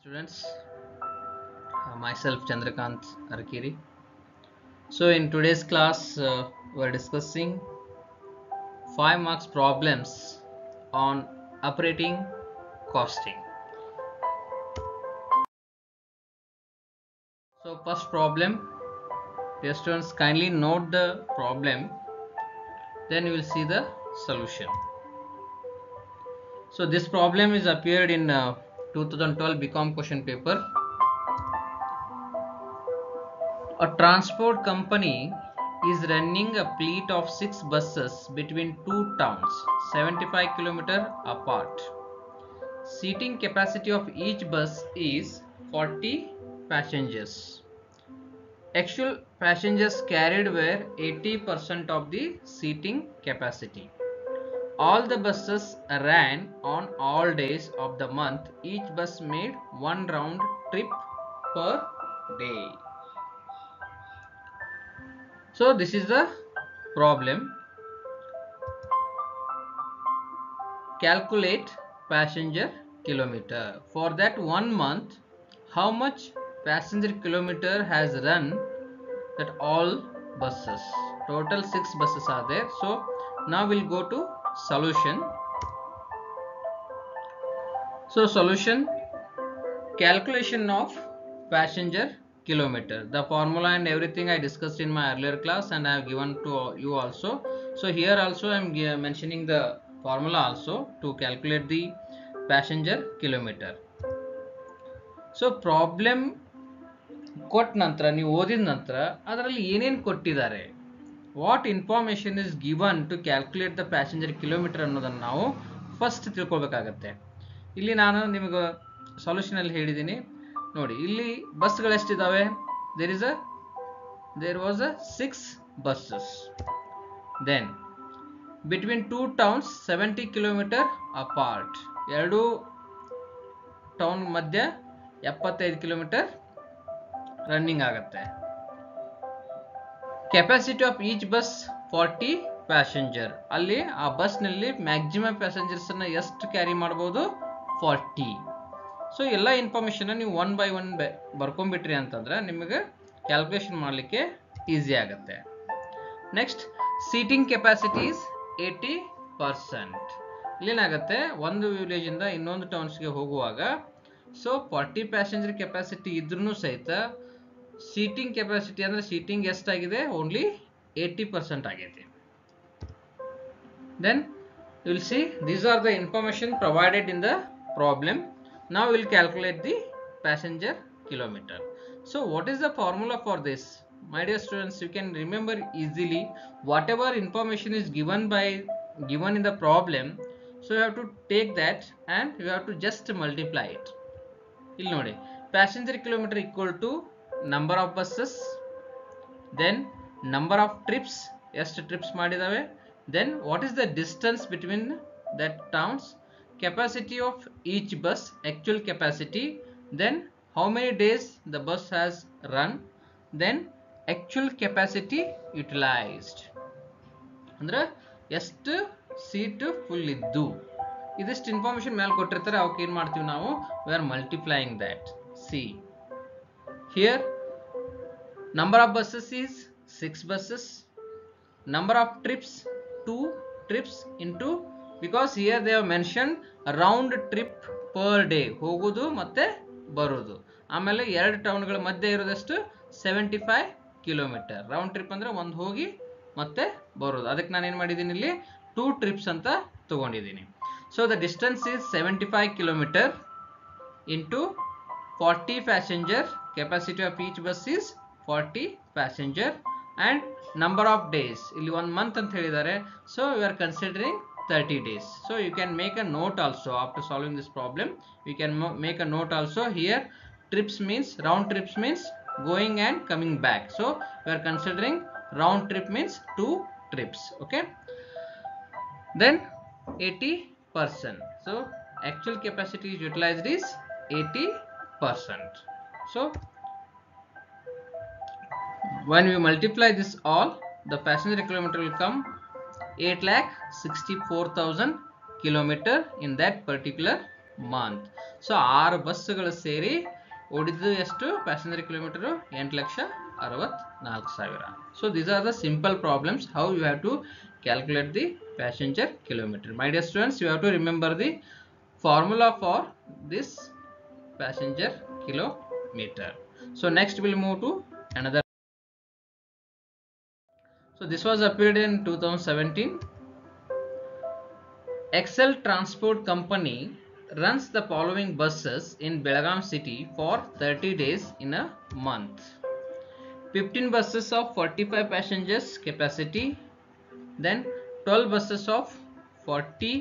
students uh, myself chandrakant arkiri so in today's class uh, we're discussing five marks problems on operating costing so first problem dear students kindly note the problem then you will see the solution so this problem is appeared in uh, 2012 BCom question paper. A transport company is running a fleet of six buses between two towns 75 km apart. Seating capacity of each bus is 40 passengers. Actual passengers carried were 80% of the seating capacity. All the buses ran on all days of the month. Each bus made one round trip per day. So this is the problem. Calculate passenger kilometer. For that one month, how much passenger kilometer has run that all buses? Total six buses are there. So now we'll go to solution so solution calculation of passenger kilometer the formula and everything i discussed in my earlier class and i have given to you also so here also i am mentioning the formula also to calculate the passenger kilometer so problem ಕೊಟ್ಟ ನಂತರ ನೀವು ಓದಿದ ನಂತರ ಅದರಲ್ಲಿ ಏನೇನು ಕೊಟ್ಟಿದ್ದಾರೆ what information is given to calculate the passenger kilometer ಅನ್ನೋದನ್ನು ನಾವು ಫಸ್ಟ್ ತಿಳ್ಕೊಳ್ಬೇಕಾಗತ್ತೆ ಇಲ್ಲಿ ನಾನು ನಿಮಗೆ ಸಾಲ್ಯೂಷನಲ್ಲಿ ಹೇಳಿದ್ದೀನಿ ನೋಡಿ ಇಲ್ಲಿ ಬಸ್ಗಳು ಎಷ್ಟಿದ್ದಾವೆ there is a there was a six buses then between two towns seventy kilometer apart ಎರಡು ಟೌನ್ ಮಧ್ಯ ಎಪ್ಪತ್ತೈದು ಕಿಲೋಮೀಟರ್ ರನ್ನಿಂಗ್ ಆಗುತ್ತೆ capacity of each bus forty passenger ಅಲ್ಲಿ ಆ ಬಸ್ನಲ್ಲಿ ಮ್ಯಾಕ್ಸಿಮಮ್ ಪ್ಯಾಸೆಂಜರ್ಸ್ ಅನ್ನ ಎಷ್ಟು ಕ್ಯಾರಿ ಮಾಡ್ಬೋದು ಫಾರ್ಟಿ ಸೊ ಎಲ್ಲ ಇನ್ಫಾರ್ಮೇಶನ್ ನೀವು ಒನ್ ಬೈ ಒನ್ ಬರ್ಕೊಂಡ್ಬಿಟ್ರಿ ಅಂತಂದ್ರೆ ನಿಮಗೆ ಕ್ಯಾಲ್ಕುಲೇಷನ್ ಮಾಡಲಿಕ್ಕೆ ಈಸಿ ಆಗುತ್ತೆ next seating capacities eighty percent ಇಲ್ಲೇನಾಗುತ್ತೆ ಒಂದು ವಿಲೇಜಿಂದ ಇನ್ನೊಂದು ಟೌನ್ಸ್ಗೆ ಹೋಗುವಾಗ ಸೊ ಫಾರ್ಟಿ ಪ್ಯಾಸೆಂಜರ್ ಕೆಪಾಸಿಟಿ ಇದ್ರೂ ಸಹಿತ ಸೀಟಿಂಗ್ ಕೆಪಾಸಿಟಿ ಅಂದರೆ ಸೀಟಿಂಗ್ ಎಷ್ಟಾಗಿದೆ ಓನ್ಲಿ ಏಯ್ಟಿ ಪರ್ಸೆಂಟ್ ಆಗೈತಿ then will see these are the information provided in the problem ನಾವು will calculate the passenger kilometer so what is the formula for this my dear students you can remember easily whatever information is given by given in the problem so you have to take that and you have to just multiply it ಇಲ್ಲಿ ನೋಡಿ passenger kilometer equal to number of buses then number of trips ಎಷ್ಟು trips ಮಾಡಿದಾವೆ then what is the distance between that towns capacity of each bus actual capacity then how many days the bus has run then actual capacity utilized ಅಂದ್ರೆ ಎಷ್ಟು seat full ಇದ್ದು ಇದಿಷ್ಟು information ಮೇಲೆ ಕೊಟ್ಟಿರ್ತಾರೆ ಅವಕ್ಕೆ ಏನು ಮಾಡ್ತೀವಿ ನಾವು we are multiplying that see here number of buses is 6 buses number of trips 2 trips into because here they have mentioned round trip per day ಹೋಗೋದು ಮತ್ತೆ ಬರೋದು ಆಮೇಲೆ ಎರಡು ಟೌನ್ಗಳ ಮಧ್ಯೆ ಇರೋದಷ್ಟು seventy five kilometer round trip ಅಂದ್ರೆ ಒಂದು ಹೋಗಿ ಮತ್ತೆ ಬರೋದು ಅದಕ್ಕೆ ನಾನು ಏನು ಮಾಡಿದ್ದೀನಿ ಇಲ್ಲಿ ಟೂ ಟ್ರಿಪ್ಸ್ ಅಂತ ತಗೊಂಡಿದ್ದೀನಿ so the distance is seventy five kilometer into forty passenger capacity of each bus is forty passenger and number of days ಇಲ್ಲಿ ಒಂದು ಮಂತ್ ಅಂತ ಹೇಳಿದ್ದಾರೆ so you are considering thirty days so you can make a note also after solving this problem you can make a note also here trips means round trips means going and coming back so we are considering round trip means two trips okay then 80 percent so actual capacity is utilized is 80 percent so when we multiply this all the passenger kilometer will come 8 lakh 64000 kilometer in that particular month so ಆರು ಬಸ್ಸುಗಳು ಸೇರಿ ಓಡಿದ್ದು ಎಷ್ಟು passenger kilometre ಎಂಟು ಲಕ್ಷ ಅರವತ್ನಾಲ್ಕು ಸಾವಿರ so these are the simple problems how you have to calculate the passenger kilometer my dear students you have to remember the formula for this passenger kilometer so next we'll move to another so this was appeared in 2017 excel transport company runs the following buses in belgaum city for 30 days in a month 15 buses of 45 passengers capacity then 12 buses of 40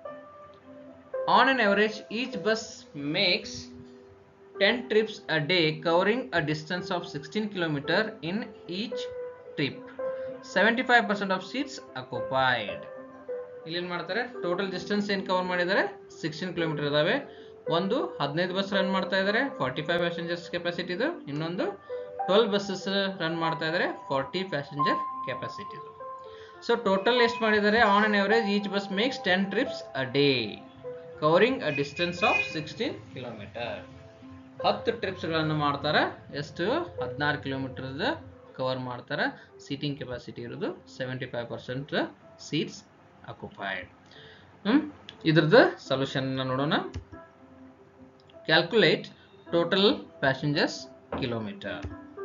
on an average each bus makes 10 trips a day covering a distance of 16 km in each trip 75% of seats occupied ಇಲ್ಲಿ ಏನು ಮಾಡ್ತಾರೆ total distance ಏನು cover ಮಾಡಿದ್ದಾರೆ sixteen kilometer ಇದಾವೆ ಒಂದು ಹದಿನೈದು bus run ಮಾಡ್ತಾ ಇದ್ದಾರೆ ಫಾರ್ಟಿ ಫೈವ್ ಪ್ಯಾಸೆಂಜರ್ಸ್ ಕೆಪಾಸಿಟಿದು ಇನ್ನೊಂದು ಟ್ವೆಲ್ ಬಸ್ಸಸ್ ರನ್ ಮಾಡ್ತಾ ಇದ್ದಾರೆ ಫಾರ್ಟಿ ಪ್ಯಾಸೆಂಜರ್ ಕೆಪಾಸಿಟಿದು ಸೊ ಟೋಟಲ್ ಎಷ್ಟು ಮಾಡಿದ್ದಾರೆ on an average each bus makes ten trips a day covering a distance of sixteen kilometer ಹತ್ತು ಟ್ರಿಪ್ಸ್ಗಳನ್ನು ಮಾಡ್ತಾರೆ ಎಷ್ಟು ಹದಿನಾರು ಕಿಲೋಮೀಟರ್ ಕವರ್ ಮಾಡ್ತಾರೆ ಸೀಟಿಂಗ್ ಕೆಪಾಸಿಟಿ ಇರೋದು seventy five percent seats occupied ಇದ್ರದ್ದು ಸೊಲ್ಯೂಷನ್ ನೋಡೋಣ calculate total passengers kilometer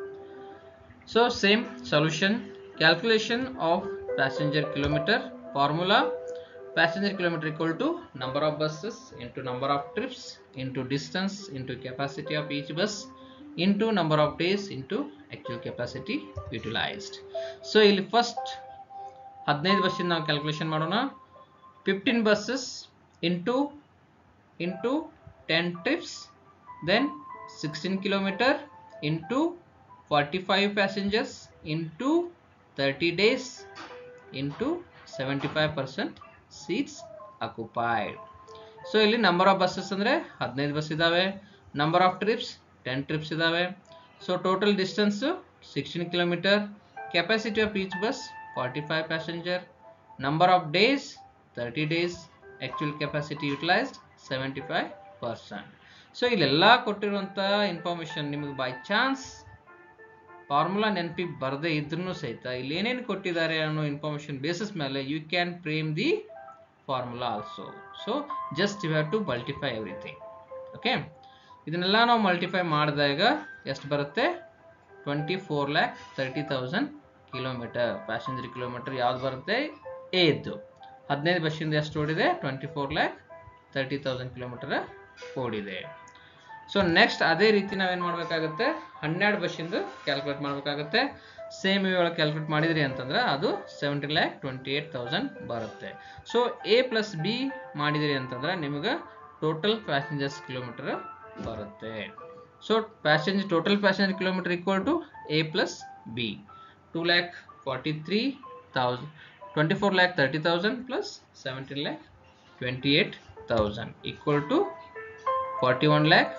so same solution calculation of passenger kilometer formula passenger kilometer equal to number of buses into number of trips into distance into capacity of each bus into number of days into actual capacity utilized so ಇಲ್ಲಿ first ಹದಿನೈದು ಬಸ್ಸಿಂದ ನಾವು calculation ಮಾಡೋಣ fifteen buses into into ten trips then sixteen kilometer into forty five passengers into thirty days into seventy five percent seats occupied so ಇಲ್ಲಿ number of buses ಅಂದರೆ ಹದಿನೈದು bus ಇದ್ದಾವೆ number of trips ten trips ಇದ್ದಾವೆ so total distance sixteen kilometer capacity of each bus forty five passenger number of days thirty days actual capacity utilized seventy five percent so ಇಲ್ಲೆಲ್ಲ ಕೊಟ್ಟಿರುವಂಥ information ನಿಮಗೆ by chance formula ನೆನಪಿಗೆ ಬರದೇ ಇದ್ರೂ ಸಹಿತ ಇಲ್ಲಿ ಏನೇನು ಕೊಟ್ಟಿದ್ದಾರೆ ಅನ್ನೋ ಇನ್ಫಾರ್ಮೇಷನ್ ಬೇಸಿಸ್ ಮೇಲೆ you can frame the formula also so just you have to multiply everything okay ಇದನ್ನೆಲ್ಲ ನಾವು ಮಲ್ಟಿಫೈ ಮಾಡಿದಾಗ ಎಷ್ಟು ಬರುತ್ತೆ twenty four lakh thirty thousand kilometer passenger kilometer ಯಾವ್ದು ಬರುತ್ತೆ ಎ ಇದ್ದು ಹದಿನೈದು ಬಸ್ಸಿಂದ ಎಷ್ಟು ಓಡಿದೆ twenty four lakh thirty thousand kilometer ಓಡಿದೆ ಸೊ ನೆಕ್ಸ್ಟ್ ಅದೇ ರೀತಿ ನಾವೇನು ಮಾಡಬೇಕಾಗುತ್ತೆ ಹನ್ನೆರಡು ಬಸ್ಸಿಂದು ಕ್ಯಾಲ್ಕುಲೇಟ್ ಮಾಡಬೇಕಾಗುತ್ತೆ ಸೇಮ್ ಇವಾಗ ಕ್ಯಾಲ್ಕುಲೇಟ್ ಮಾಡಿದ್ರಿ ಅಂತಂದ್ರೆ ಅದು seventy lakh twenty eight thousand ಬರುತ್ತೆ ಸೊ ಎ ಪ್ಲಸ್ ಬಿ ಮಾಡಿದಿರಿ ಅಂತಂದ್ರೆ ನಿಮಗೆ ಟೋಟಲ್ ಪ್ಯಾಸೆಂಜರ್ಸ್ ಕಿಲೋಮೀಟರ್ ಬರುತ್ತೆ so passenger total passenger kilometer equal to A plus B two lakh forty three thousand twenty four lakh thirty thousand plus seventeen lakh twenty eight thousand equal to forty one lakh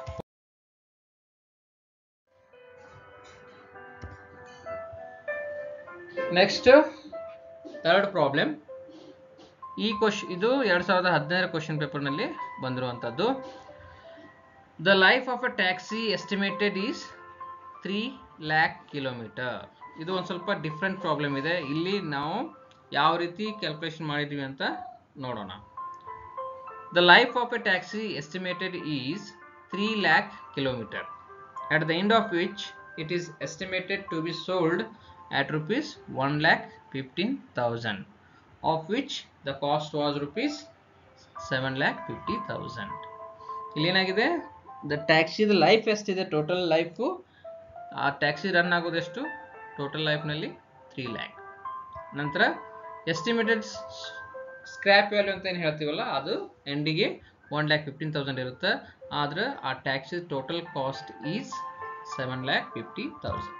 next third problem ಈ ಕ್ವಶ್ ಇದು ಎರಡು ಸಾವಿರದ ಹದಿನೈದರ question ಪೇಪರ್ನಲ್ಲಿ ಬಂದಿರುವಂಥದ್ದು the life of a taxi estimated is three lakh kilometer ಇದು ಒಂದು ಸ್ವಲ್ಪ ಡಿಫ್ರೆಂಟ್ ಪ್ರಾಬ್ಲಮ್ ಇದೆ ಇಲ್ಲಿ ನಾವು ಯಾವ ರೀತಿ ಕ್ಯಾಲ್ಕುಲೇಷನ್ ಮಾಡಿದ್ವಿ ಅಂತ ನೋಡೋಣ the life of a taxi estimated is three lakh kilometer at the end of which it is estimated to be sold at rupees 1 lakh 15,000 of which the cost was rupees 7 lakh 50,000 ಇಲ್ಲಿ ಏನಾಗಿದೆ the ಟ್ಯಾಕ್ಸಿದ life ಎಷ್ಟಿದೆ total life ಆ taxi run ಆಗೋದೆಷ್ಟು ಟೋಟಲ್ ಲೈಫ್ನಲ್ಲಿ three lakh ನಂತರ estimated scrap value ಅಂತ ಏನು ಹೇಳ್ತೀವಲ್ಲ ಅದು ಎಂಡಿಗೆ ಒನ್ ಲ್ಯಾಕ್ ಫಿಫ್ಟೀನ್ ತೌಸಂಡ್ ಇರುತ್ತೆ ಆದ್ರೆ ಆ taxi total cost is seven lakh fifty thousand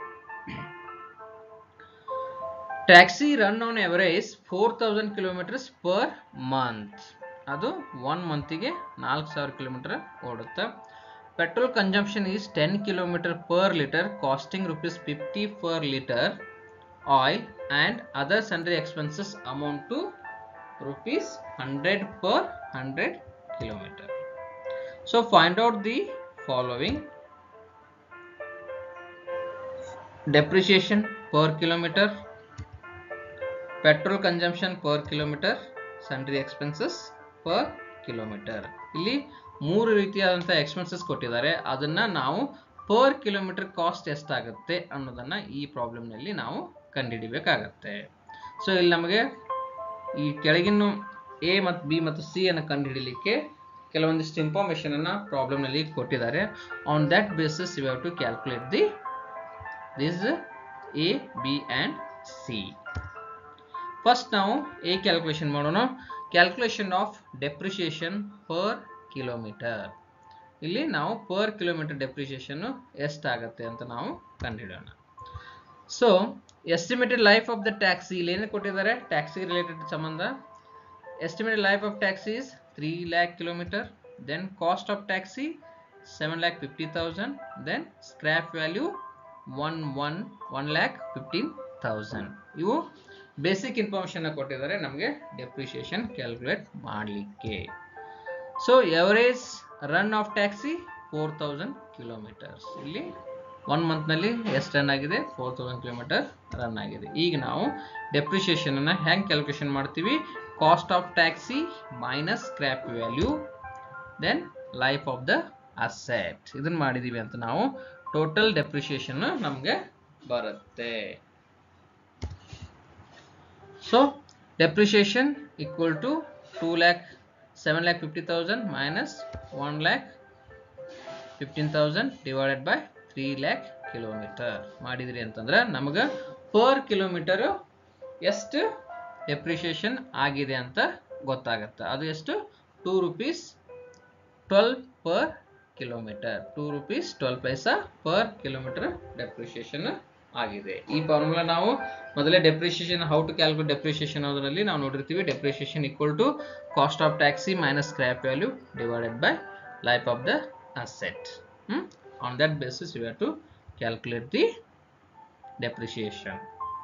taxi run on average four thousand kilometers per month ಅದು ಒನ್ ಮಂತಿಗೆ ನಾಲ್ಕು ಸಾವಿರ ಕಿಲೋಮೀಟರ್ ಓಡುತ್ತೆ petrol consumption is ten kilometer per litre costing rupees fifty per litre oil and other sundry expenses amount to rupees 100 per 100 kilometer so find out the following depreciation per kilometer petrol consumption per kilometer sundry expenses per kilometer ಇಲ್ಲಿ ಮೂರು ರೀತಿಯಾದಂಥ expenses ಕೊಟ್ಟಿದ್ದಾರೆ ಅದನ್ನ ನಾವು per kilometre cost ಎಷ್ಟಾಗುತ್ತೆ ಅನ್ನೋದನ್ನ ಈ ಪ್ರಾಬ್ಲಮ್ನಲ್ಲಿ ನಾವು ಕಂಡುಹಿಡಿಬೇಕಾಗತ್ತೆ ಸೊ ಇಲ್ಲಿ ನಮಗೆ ಈ ಕೆಳಗಿನ ಎ ಮತ್ತು ಬಿ ಮತ್ತು ಸಿ ಅನ್ನು ಕಂಡುಹಿಡಿಯಲಿಕ್ಕೆ ಕೆಲವೊಂದಿಷ್ಟು ಇನ್ಫಾರ್ಮೇಶನ್ ಅನ್ನ ಪ್ರಾಬ್ಲಮ್ನಲ್ಲಿ ಕೊಟ್ಟಿದ್ದಾರೆ on that basis you have to calculate the this is A, B and C. First ನಾವು ಎ ಕ್ಯಾಲ್ಕುಲೇಷನ್ ಮಾಡೋಣ calculation of depreciation per kilometer ಇಲ್ಲಿ ನಾವು ಪರ್ ಕಿಲೋಮೀಟರ್ ಡೆಪ್ರಿಷಿಯೇಷನ್ ಎಷ್ಟಾಗತ್ತೆ ಅಂತ ನಾವು ಕಂಡುಹಿಡಿಯೋಣ so estimated life of the taxi ಇಲ್ಲಿ ಏನೇ ಕೊಟ್ಟಿದ್ದಾರೆ ಟ್ಯಾಕ್ಸಿ ರಿಲೇಟೆಡ್ ಸಂಬಂಧ estimated life of taxi is three lakh kilometer then cost of taxi seven lakh fifty thousand then scrap value one one one lakh fifteen thousand ಇವು basic information ಕೊಟ್ಟಿದ್ದಾರೆ ನಮಗೆ depreciation calculate ಮಾಡಲಿಕ್ಕೆ so average run of taxi four thousand kilometers ಇಲ್ಲಿ one ಮಂತ್ನಲ್ಲಿ ಎಷ್ಟು run ಆಗಿದೆ four thousand kilometer run ಆಗಿದೆ ಈಗ ನಾವು ಡೆಪ್ರಿಷಿಯೇಷನ್ ಅನ್ನ ಹೆಂಗೆ ಕ್ಯಾಲ್ಕುಲೇಷನ್ ಮಾಡ್ತೀವಿ cost of taxi minus scrap value then life of the asset ಇದನ್ನ ಮಾಡಿದೀವಿ ಅಂತ ನಾವು ಟೋಟಲ್ ಡೆಪ್ರಿಷಿಯೇಷನ್ ನಮಗೆ ಬರುತ್ತೆ so depreciation equal to two lakh seven lakh fifty thousand minus one lakh fifteen thousand divided by three lakh kilometer ಮಾಡಿದ್ರಿ ಅಂತಂದ್ರೆ ನಮಗೆ ಪರ್ ಕಿಲೋಮೀಟರು ಎಷ್ಟು ಡೆಪ್ರಿಷಿಯೇಷನ್ ಆಗಿದೆ ಅಂತ ಗೊತ್ತಾಗುತ್ತೆ ಅದು ಎಷ್ಟು two rupees twelve per kilometer two rupees twelve paisa per kilometer depreciation ಆಗಿದೆ ಈ ಫಾರ್ಮುಲಾ ನಾವು ಮೊದಲೇ depreciation how to calculate depreciation ಅದರಲ್ಲಿ ನಾವು ನೋಡಿರ್ತೀವಿ depreciation equal to cost of taxi minus scrap value divided by life of the asset on that basis you have to calculate the depreciation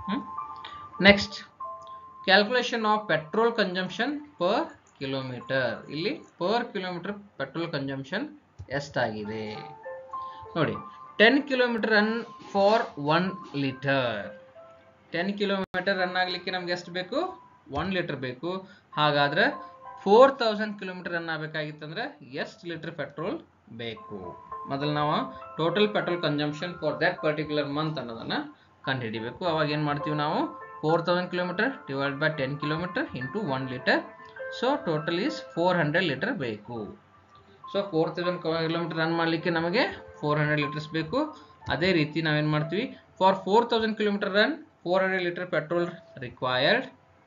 next calculation of petrol consumption per kilometer ಇಲ್ಲಿ per kilometer petrol consumption ಎಷ್ಟಾಗಿದೆ ನೋಡಿ ten kilometer run for one litre ten kilometer run ಆಗಲಿಕ್ಕೆ ನಮ್ಗೆ ಎಷ್ಟು ಬೇಕು one litre ಬೇಕು ಹಾಗಾದ್ರೆ four thousand kilometer run ಆಗಬೇಕಾಗಿತ್ತಂದ್ರೆ ಎಷ್ಟು ಲೀಟರ್ ಪೆಟ್ರೋಲ್ ಬೇಕು ಮೊದಲು ನಾವು total petrol consumption for that particular month ಅನ್ನೋದನ್ನ ಕಂಡುಹಿಡಿಬೇಕು ಅವಾಗ ಏನು ಮಾಡ್ತೀವಿ ನಾವು four thousand kilometer divide by ten kilometer into one litre so total is four hundred litre ಬೇಕು so four thousand kilometer run ಮಾಡಲಿಕ್ಕೆ ನಮಗೆ ಫೋರ್ ಹಂಡ್ರೆಡ್ ಲೀಟರ್ಸ್ ಬೇಕು ಅದೇ ರೀತಿ ನಾವೇನು ಮಾಡ್ತೀವಿ for four thousand kilometer run four hundred litre petrol required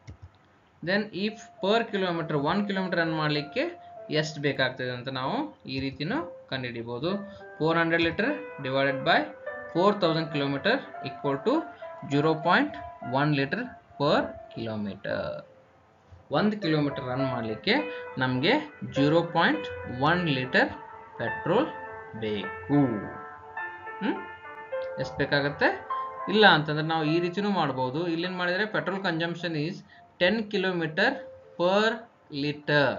then ಈ per kilometer one kilometer run ಮಾಡಲಿಕ್ಕೆ ಎಷ್ಟು ಬೇಕಾಗ್ತದೆ ಅಂತ ನಾವು ಈ ರೀತಿನೂ ಕಂಡುಹಿಡಿಬೋದು four hundred litre divided by four thousand kilometre equal to zero point one litre per kilometer ಒಂದು ಕಿಲೋಮೀಟರ್ ರನ್ ಮಾಡಲಿಕ್ಕೆ ನಮಗೆ zero point one litre petrol ಬೇಕು ಹ್ಞೂ ಎಷ್ಟು ಬೇಕಾಗತ್ತೆ ಇಲ್ಲ ಅಂತಂದ್ರೆ ನಾವು ಈ ರೀತಿನೂ ಮಾಡ್ಬೋದು ಇಲ್ಲೇನು ಮಾಡಿದರೆ petrol consumption is ten kilometer per litre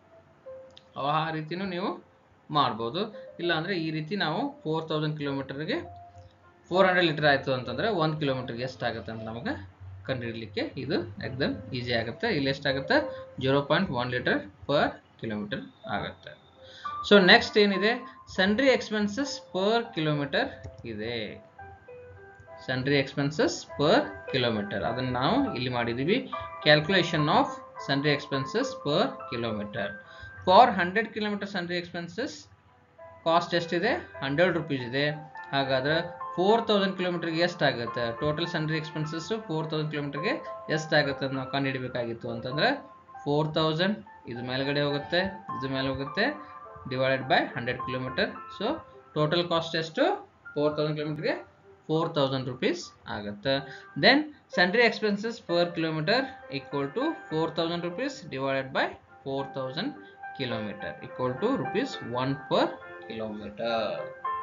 ಆ ರೀತಿನೂ ನೀವು ಮಾಡ್ಬೋದು ಇಲ್ಲ ಅಂದರೆ ಈ ರೀತಿ ನಾವು ಫೋರ್ ತೌಸಂಡ್ ಕಿಲೋಮೀಟರ್ಗೆ ಫೋರ್ ಹಂಡ್ರೆಡ್ ಲೀಟರ್ ಆಯಿತು ಅಂತಂದರೆ ಒಂದು ಕಿಲೋಮೀಟರ್ಗೆ ಎಷ್ಟಾಗುತ್ತೆ ಅಂತ ನಮಗೆ ಕಂಡುಹಿಡಲಿಕ್ಕೆ ಇದು ಎಕ್ದಮ್ ಈಸಿ ಆಗುತ್ತೆ ಇಲ್ಲಿ ಎಷ್ಟಾಗುತ್ತೆ zero point one litre per kilometre ಆಗುತ್ತೆ ಸೊ ನೆಕ್ಸ್ಟ್ ಏನಿದೆ ಸನ್ಡ್ರಿ ಎಕ್ಸ್ಪೆನ್ಸಸ್ ಪರ್ ಕಿಲೋಮೀಟರ್ ಇದೆ ಸನ್ಡ್ರಿ ಎಕ್ಸ್ಪೆನ್ಸಸ್ ಪರ್ ಕಿಲೋಮೀಟರ್ ಅದನ್ನು ನಾವು ಇಲ್ಲಿ ಮಾಡಿದ್ದೀವಿ calculation of sundry expenses per kilometre for hundred kilometre sundry expenses cost ಎಷ್ಟಿದೆ ಹಂಡ್ರೆಡ್ ರುಪೀಸ್ ಇದೆ ಹಾಗಾದ್ರೆ ಫೋರ್ ತೌಸಂಡ್ ಕಿಲೋಮೀಟರ್ಗೆ ಎಷ್ಟಾಗುತ್ತೆ total sundry expenses four thousand ಕಿಲೋಮೀಟರ್ಗೆ ಎಷ್ಟಾಗುತ್ತೆ ಅಂತ ನಾವು ಕಂಡುಹಿಡಬೇಕಾಗಿತ್ತು ಅಂತಂದ್ರೆ ಫೋರ್ ತೌಸಂಡ್ ಇದು ಮೇಲ್ಗಡೆ ಹೋಗುತ್ತೆ ಇದು ಮೇಲೆ ಹೋಗುತ್ತೆ divided by hundred kilometre so total cost ಎಷ್ಟು ಫೋರ್ ತೌಸಂಡ್ ಕಿಲೋಮೀಟರ್ಗೆ ಫೋರ್ ತೌಸಂಡ್ ರುಪೀಸ್ ಆಗುತ್ತೆ then sundry expenses per kilometre equal to four thousand rupees divided by four thousand kilometre equal to rupees one per kilometre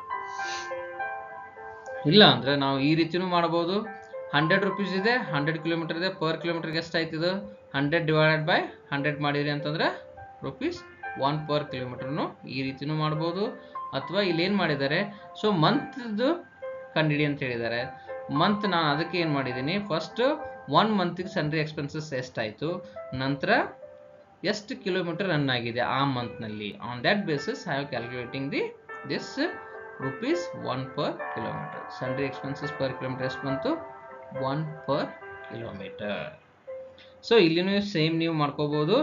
ಇಲ್ಲ ಅಂದ್ರೆ ನಾವು ಈ ರೀತಿನೂ ಮಾಡಬಹುದು hundred rupees ಇದೆ ಹಂಡ್ರೆಡ್ ಕಿಲೋಮೀಟರ್ ಇದೆ ಪರ್ ಕಿಲೋಮೀಟರ್ಗೆ ಎಷ್ಟು ಆಯ್ತಿದು ಹಂಡ್ರೆಡ್ ಡಿವೈಡೆಡ್ ಬೈ ಹಂಡ್ರೆಡ್ ಮಾಡಿರಿ ಅಂತಂದ್ರೆ ರುಪೀಸ್ ಒನ್ ಪರ್ ಕಿಲೋಮೀಟರ್ನು ಈ ರೀತಿನೂ ಮಾಡ್ಬೋದು ಅಥವಾ ಇಲ್ಲಿ ಏನು ಮಾಡಿದ್ದಾರೆ ಸೊ ಮಂತ್ದು ಕಂಡಿಡಿ ಅಂತ ಹೇಳಿದ್ದಾರೆ ಮಂತ್ ನಾನು ಅದಕ್ಕೆ ಏನು ಮಾಡಿದ್ದೀನಿ ಫಸ್ಟ್ ಒನ್ ಮಂತಿಗೆ ಸನ್ರಿ ಎಕ್ಸ್ಪೆನ್ಸಸ್ ಎಷ್ಟಾಯಿತು ನಂತರ ಎಷ್ಟು ಕಿಲೋಮೀಟರ್ ರನ್ ಆಗಿದೆ ಆ ಮಂತ್ನಲ್ಲಿ on that basis I have calculating the this rupees one per kilometre sundry expenses per kilometre ಎಷ್ಟು ಬಂತು ಒನ್ ಪರ್ ಕಿಲೋಮೀಟರ್ ಸೊ ಇಲ್ಲಿನೂ ಸೇಮ್ ನೀವು ಮಾಡ್ಕೋಬೋದು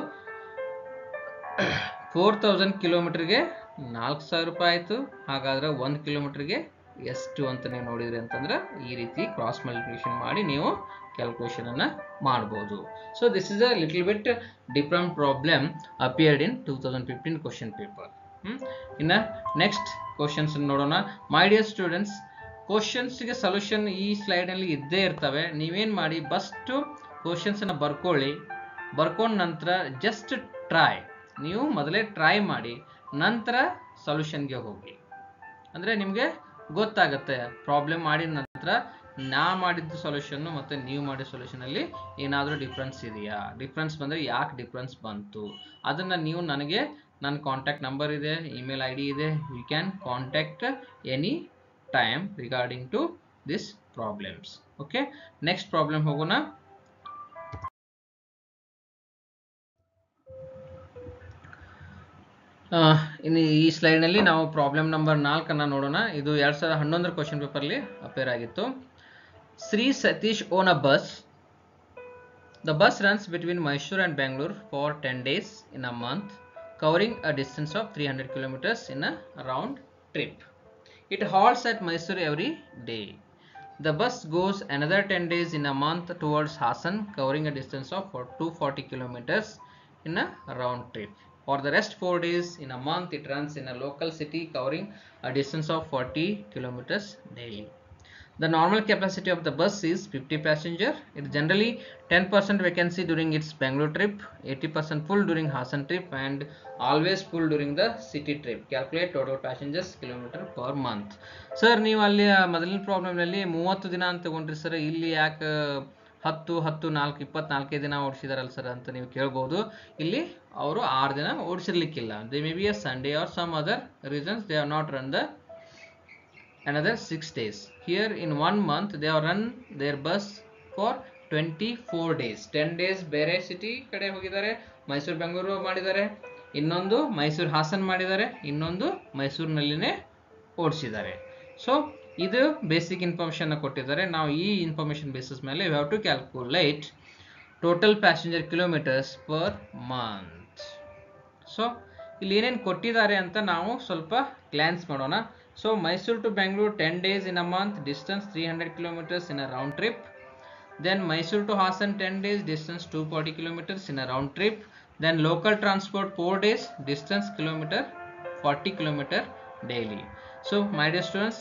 ಫೋರ್ ತೌಸಂಡ್ ಕಿಲೋಮೀಟರ್ಗೆ ನಾಲ್ಕು ಸಾವಿರ ರೂಪಾಯಿ ಆಯಿತು ಹಾಗಾದ್ರೆ ಒಂದು ಕಿಲೋಮೀಟರ್ಗೆ ಎಷ್ಟು ಅಂತ ನೀವು ನೋಡಿದ್ರಿ ಅಂತಂದ್ರೆ ಈ ರೀತಿ ಕ್ರಾಸ್ ಮಲ್ಟಿಪ್ಲಿಕೇಶನ್ ಮಾಡಿ ನೀವು ಕ್ಯಾಲ್ಕುಲೇಷನ್ ಅನ್ನ ಮಾಡ್ಬೋದು so this is a little bit different problem appeared in two thousand fifteen question paper ಇನ್ನು ನೆಕ್ಸ್ಟ್ ಕ್ವಶನ್ಸ್ ನೋಡೋಣ ಮೈ ಡಿಯರ್ ಸ್ಟೂಡೆಂಟ್ಸ್ ಕ್ವಶನ್ಸ್ಗೆ ಸೊಲ್ಯೂಷನ್ ಈ ಸ್ಲೈಡಲ್ಲಿ ಇದ್ದೇ ಇರ್ತವೆ ನೀವೇನು ಮಾಡಿ ಫಸ್ಟು ಕ್ವಶನ್ಸನ್ನು ಬರ್ಕೊಳ್ಳಿ ಬರ್ಕೊಂಡ ನಂತರ ಜಸ್ಟ್ ಟ್ರೈ ನೀವು ಮೊದಲೇ ಟ್ರೈ ಮಾಡಿ ನಂತರ ಸೊಲ್ಯೂಷನ್ಗೆ ಹೋಗಿ ಅಂದರೆ ನಿಮಗೆ ಗೊತ್ತಾಗುತ್ತೆ ಪ್ರಾಬ್ಲಮ್ ಮಾಡಿದ ನಂತರ ನಾ ಮಾಡಿದ್ದು ಸೊಲ್ಯೂಷನ್ನು ಮತ್ತು ನೀವು ಮಾಡಿದ ಸೊಲ್ಯೂಷನಲ್ಲಿ ಏನಾದರೂ ಡಿಫ್ರೆನ್ಸ್ ಇದೆಯಾ ಡಿಫ್ರೆನ್ಸ್ ಬಂದರೆ ಯಾಕೆ ಡಿಫ್ರೆನ್ಸ್ ಬಂತು ಅದನ್ನು ನೀವು ನನಗೆ ನನ್ನ ಕಾಂಟ್ಯಾಕ್ಟ್ ನಂಬರ್ ಇದೆ ಇಮೇಲ್ ಐ ಡಿ ಇದೆ you can contact any time regarding to this problems okay next problem ಹೋಗೋಣ ಇನ್ನು ಈ ಸ್ಲೈಡ್ನಲ್ಲಿ ನಾವು ಪ್ರಾಬ್ಲಮ್ ನಂಬರ್ ನಾಲ್ಕನ್ನು ನೋಡೋಣ ಇದು ಎರಡು ಸಾವಿರದ ಹನ್ನೊಂದರ ಕ್ವಶನ್ ಪೇಪರ್ಲಿ ಅಪೇರ್ ಆಗಿತ್ತು Shri Satish own a bus the bus runs between Mysuru and Bengaluru for ten days in a month covering a distance of three hundred kilometres in a round trip it halts at Mysuru every day The bus goes another 10 days in a month towards Hassan, covering a distance of 240 kilometers in a round trip. For the rest 4 days in a month, it runs in a local city covering a distance of 40 kilometers daily. The normal capacity of the bus is 50 passenger. It generally 10% vacancy during its Bangalore trip, 80% full during Hassan trip, and always full during the city trip. Calculate total passengers kilometer per month. Sir ನೀವು ಅಲ್ಲಿ ಮೊದಲಿನ ಪ್ರಾಬ್ಲಮ್ನಲ್ಲಿ ಮೂವತ್ತು ದಿನ ಅಂತ ತಗೊಂಡ್ರಿ sir ಇಲ್ಲಿ ಯಾಕೆ ಹತ್ತು ಹತ್ತು ನಾಲ್ಕು ಇಪ್ಪತ್ನಾಲ್ಕೇ ದಿನ ಓಡಿಸಿದಾರಲ್ಲ ಸರ್ ಅಂತ ನೀವು ಕೇಳ್ಬೋದು ಇಲ್ಲಿ ಅವರು ಆರು ದಿನ ಓಡಿಸಿರ್ಲಿಕ್ಕಿಲ್ಲ they may be a Sunday or some other reasons they are not run the another 6 days here in one month they have run their bus for 24 days 10 days ಬೇರೆ ಸಿಟಿ ಕಡೆ ಹೋಗಿದ್ದಾರೆ ಮೈಸೂರು ಬೆಂಗಳೂರು ಮಾಡಿದ್ದಾರೆ ಇನ್ನೊಂದು ಮೈಸೂರು ಹಾಸನ್ ಮಾಡಿದ್ದಾರೆ ಇನ್ನೊಂದು ಮೈಸೂರಿನಲ್ಲಿನೇ ಓಡಿಸಿದ್ದಾರೆ ಸೊ ಇದು ಬೇಸಿಕ್ ಇನ್ಫಾರ್ಮೇಷನ್ ಕೊಟ್ಟಿದ್ದಾರೆ ನಾವು ಈ ಇನ್ಫಾರ್ಮೇಷನ್ ಬೇಸಿಸ್ ಮೇಲೆ you have to calculate total passenger kilometres per month so ಇಲ್ಲಿ ಏನೇನು ಕೊಟ್ಟಿದ್ದಾರೆ ಅಂತ ನಾವು ಸ್ವಲ್ಪ ಗ್ಲಾನ್ಸ್ ಮಾಡೋಣ so Mysuru to Bengaluru ten days in a month distance three hundred kilometres in a round trip then Mysuru to Hassan ten days distance two forty kilometres in a round trip then local transport four days distance kilometre forty kilometre daily so my dear students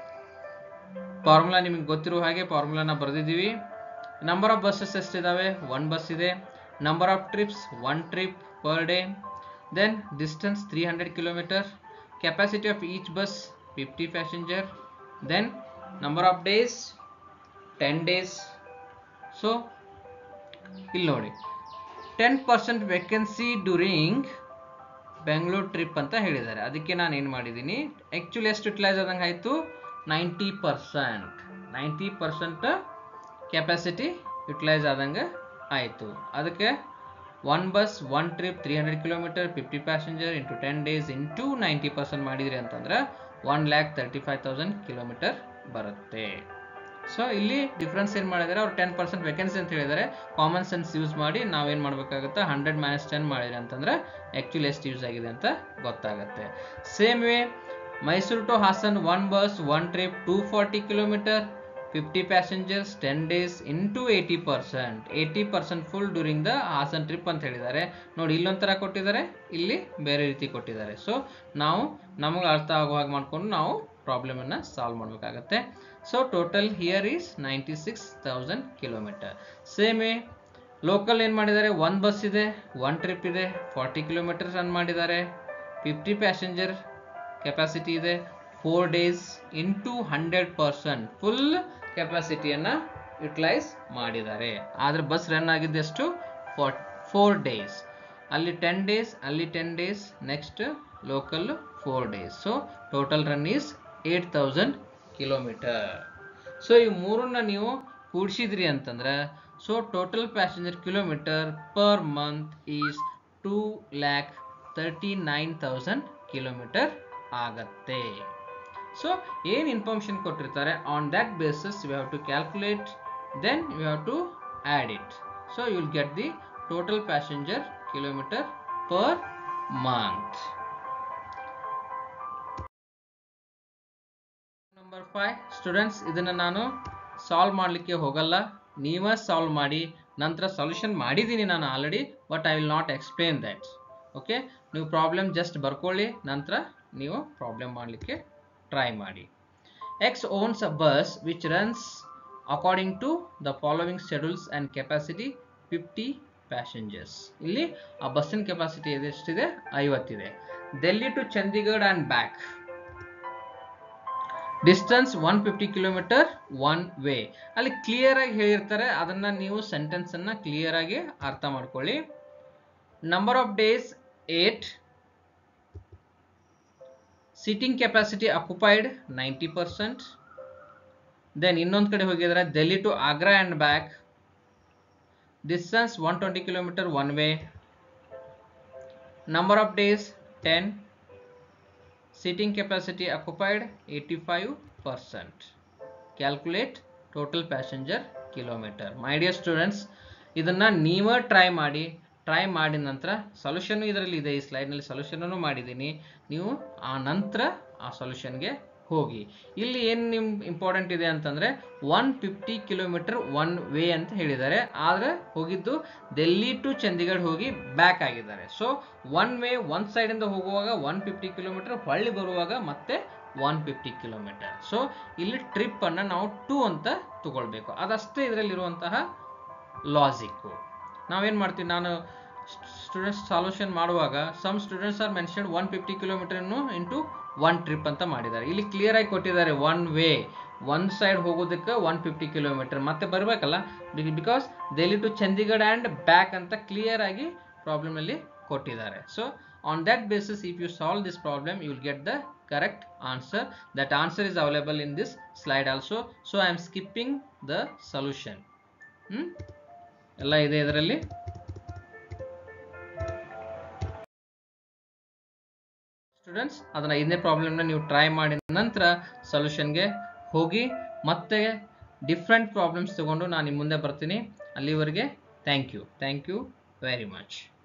formula ನಿಮಗೆ ಗೊತ್ತಿರೋ ಹಾಗೆ ಫಾರ್ಮುಲಾನ ಬರೆದಿದ್ದೀವಿ number of buses ಎಷ್ಟಿದ್ದಾವೆ one bus ಇದೆ number of trips one trip per day then distance three hundred kilometre capacity of each bus 50 passenger then number of days 10 days so ಇಲ್ಲಿ ನೋಡಿ ten percent vacancy during Bengaluru trip ಅಂತ ಹೇಳಿದ್ದಾರೆ ಅದಕ್ಕೆ ನಾನು ಏನು ಮಾಡಿದ್ದೀನಿ ಆ್ಯಕ್ಚುಲಿ ಎಷ್ಟು ಯುಟಿಲೈಸ್ ಆದಂಗೆ ಆಯಿತು ninety percent ninety percent capacity utilise ಆದಂಗೆ ಆಯಿತು ಅದಕ್ಕೆ one bus one trip three hundred kilometre fifty passenger into ten days into ninety percent ಮಾಡಿದ್ರಿ ಅಂತಂದ್ರೆ one lakh thirty five thousand kilometre ಬರುತ್ತೆ ಸೊ ಇಲ್ಲಿ ಡಿಫ್ರೆನ್ಸ್ ಏನು ಮಾಡಿದ್ದಾರೆ ಅವ್ರು ಟೆನ್ ಪರ್ಸೆಂಟ್ ವೇಕೆನ್ಸಿ ಅಂತ ಹೇಳಿದ್ದಾರೆ ಕಾಮನ್ ಸೆನ್ಸ್ ಯೂಸ್ ಮಾಡಿ ನಾವೇನು ಮಾಡಬೇಕಾಗುತ್ತೆ ಹಂಡ್ರೆಡ್ ಮೈನಸ್ ಟೆನ್ ಮಾಡಿದ್ರಿ ಅಂತಂದ್ರೆ ಆ್ಯಕ್ಚುಲಿ ಎಷ್ಟು ಯೂಸ್ ಆಗಿದೆ ಅಂತ ಗೊತ್ತಾಗುತ್ತೆ same way Mysuru to Hassan one bus one trip two forty kilometre fifty passengers ten days into eighty percent eighty percent full during the Hassan trip ಅಂತ ಹೇಳಿದ್ದಾರೆ ನೋಡಿ ಇಲ್ಲೊಂಥರ ಕೊಟ್ಟಿದ್ದಾರೆ ಇಲ್ಲಿ ಬೇರೆ ರೀತಿ ಕೊಟ್ಟಿದ್ದಾರೆ ಸೊ ನಾವು ನಮಗೆ ಅರ್ಥ ಆಗೋ ಹಾಗೆ ಮಾಡಿಕೊಂಡು ನಾವು ಪ್ರಾಬ್ಲಮನ್ನು ಸಾಲ್ವ್ ಮಾಡಬೇಕಾಗತ್ತೆ so total here is ninety six thousand kilometre same way local ಏನು ಮಾಡಿದ್ದಾರೆ ಒನ್ ಬಸ್ ಇದೆ ಒನ್ ಟ್ರಿಪ್ ಇದೆ ಫಾರ್ಟಿ ಕಿಲೋಮೀಟರ್ ರನ್ ಮಾಡಿದ್ದಾರೆ ಫಿಫ್ಟಿ ಪ್ಯಾಸೆಂಜರ್ ಕೆಪಾಸಿಟಿ ಇದೆ four days into hundred percent full ಕೆಪಾಸಿಟಿಯನ್ನು ಯುಟಿಲೈಸ್ ಮಾಡಿದ್ದಾರೆ ಆದರೆ ಬಸ್ ರನ್ ಆಗಿದ್ದೆಷ್ಟು ಫಾರ್ ಫೋರ್ ಡೇಸ್ ಅಲ್ಲಿ ಟೆನ್ ಡೇಸ್ ಅಲ್ಲಿ ten days next local four days so total run is eight thousand kilometre so ಈ ಮೂರನ್ನ ನೀವು ಕೂಡಿಸಿದ್ರಿ ಅಂತಂದ್ರೆ so total passenger kilometre per month is two lakh thirty nine thousand kilometre ಆಗತ್ತೆ so ಏನು information ಕೊಟ್ಟಿರ್ತಾರೆ on that basis you have to calculate then you have to add it so you will get the total passenger kilometre per month number five students ಇದನ್ನು ನಾನು solve ಮಾಡಲಿಕ್ಕೆ ಹೋಗಲ್ಲ ನೀವೇ solve ಮಾಡಿ ನಂತರ ಸೊಲ್ಯೂಷನ್ ಮಾಡಿದ್ದೀನಿ ನಾನು already but I will not explain that okay ನೀವು ಪ್ರಾಬ್ಲಮ್ ಜಸ್ಟ್ ಬರ್ಕೊಳ್ಳಿ ನಂತರ ನೀವು ಪ್ರಾಬ್ಲಮ್ ಮಾಡಲಿಕ್ಕೆ ಟ್ರೈ ಮಾಡಿ X owns a bus which runs according to the following schedules and capacity fifty passengers ಇಲ್ಲಿ ಆ ಬಸ್ಸಿನ ಕೆಪಾಸಿಟಿ ಎಷ್ಟಿದೆ ಐವತ್ತಿದೆ Delhi to Chandigarh and back distance one fifty kilometre one way ಅಲ್ಲಿ ಕ್ಲಿಯರ್ ಆಗಿ ಹೇಳಿರ್ತಾರೆ ಅದನ್ನ ನೀವು ಸೆಂಟೆನ್ಸ್ ಅನ್ನ ಕ್ಲಿಯರ್ ಆಗಿ ಅರ್ಥ ಮಾಡ್ಕೊಳ್ಳಿ number of days eight seating capacity occupied ninety percent then ಇನ್ನೊಂದು ಕಡೆ ಹೋಗಿದ್ರೆ Delhi to Agra and back distance one twenty kilometre one way number of days ten seating capacity occupied 85 percent calculate total passenger kilometer my dear students ಇದನ್ನ ನೀವೇ try ಮಾಡಿ try ಮಾಡಿದ ನಂತರ solution ಇದರಲ್ಲಿ ಇದೆ ಈ ಸ್ಲೈಡ್ನಲ್ಲಿ ಸೊಲ್ಯೂಷನನ್ನು ಮಾಡಿದ್ದೀನಿ ನೀವು ಆ ನಂತರ ಆ ಸೊಲ್ಯೂಷನ್ಗೆ ಹೋಗಿ ಇಲ್ಲಿ ಏನು ನಿಮ್ ಇಂಪಾರ್ಟೆಂಟ್ ಇದೆ ಅಂತಂದ್ರೆ one fifty kilometre one way ಅಂತ ಹೇಳಿದ್ದಾರೆ ಆದರೆ ಹೋಗಿದ್ದು ಡೆಲ್ಲಿ ಟು ಚಂಡೀಗಢ ಹೋಗಿ ಬ್ಯಾಕ್ ಆಗಿದ್ದಾರೆ ಸೊ ಒನ್ ವೇ ಒನ್ ಸೈಡಿಂದ ಹೋಗುವಾಗ ಒನ್ ಫಿಫ್ಟಿ ಕಿಲೋಮೀಟರ್ ಹೊಳ್ಳಿ ಬರುವಾಗ ಮತ್ತೆ ಒನ್ ಫಿಫ್ಟಿ ಕಿಲೋಮೀಟರ್ ಸೊ ಇಲ್ಲಿ ಟ್ರಿಪ್ ಅನ್ನ ನಾವು ಟೂ ಅಂತ ತಗೊಳ್ಬೇಕು ಅದಷ್ಟೇ ಇದರಲ್ಲಿರುವಂತಹ ಲಾಜಿಕ್ಕು ನಾವೇನು ಮಾಡ್ತೀವಿ ನಾನು ಸ್ಟೂಡೆಂಟ್ಸ್ ಸಾಲ್ಯೂಷನ್ ಮಾಡುವಾಗ some students are mention one fifty ಕಿಲೋಮೀಟರ್ನು ಇಂಟು ಒನ್ ಟ್ರಿಪ್ ಅಂತ ಮಾಡಿದ್ದಾರೆ ಇಲ್ಲಿ ಕ್ಲಿಯರ್ ಆಗಿ ಕೊಟ್ಟಿದ್ದಾರೆ ಒನ್ ವೇ ಒನ್ ಸೈಡ್ ಹೋಗೋದಕ್ಕೆ ಒನ್ ಫಿಫ್ಟಿ ಕಿಲೋಮೀಟರ್ ಮತ್ತೆ ಬರಬೇಕಲ್ಲ because Delhi to Chandigarh and back ಅಂತ ಕ್ಲಿಯರ್ ಆಗಿ ಪ್ರಾಬ್ಲಮಲ್ಲಿ ಕೊಟ್ಟಿದ್ದಾರೆ so on that basis if you solve this problem you will get the correct answer that answer is available in this slide also so I am skipping the solution hmm ಎಲ್ಲ ಇದೆ ಇದರಲ್ಲಿ students ಅದನ್ನ ಐದನೇ ಪ್ರಾಬ್ಲಮ್ನ ನೀವು try ಮಾಡಿದ ನಂತರ ಸೊಲ್ಯೂಷನ್ಗೆ ಹೋಗಿ ಮತ್ತೆ ಡಿಫ್ರೆಂಟ್ ಪ್ರಾಬ್ಲಮ್ಸ್ ತಗೊಂಡು ನಾನು ನಿಮ್ಮ ಮುಂದೆ ಬರ್ತೀನಿ ಅಲ್ಲಿವರೆಗೆ thank you thank you very much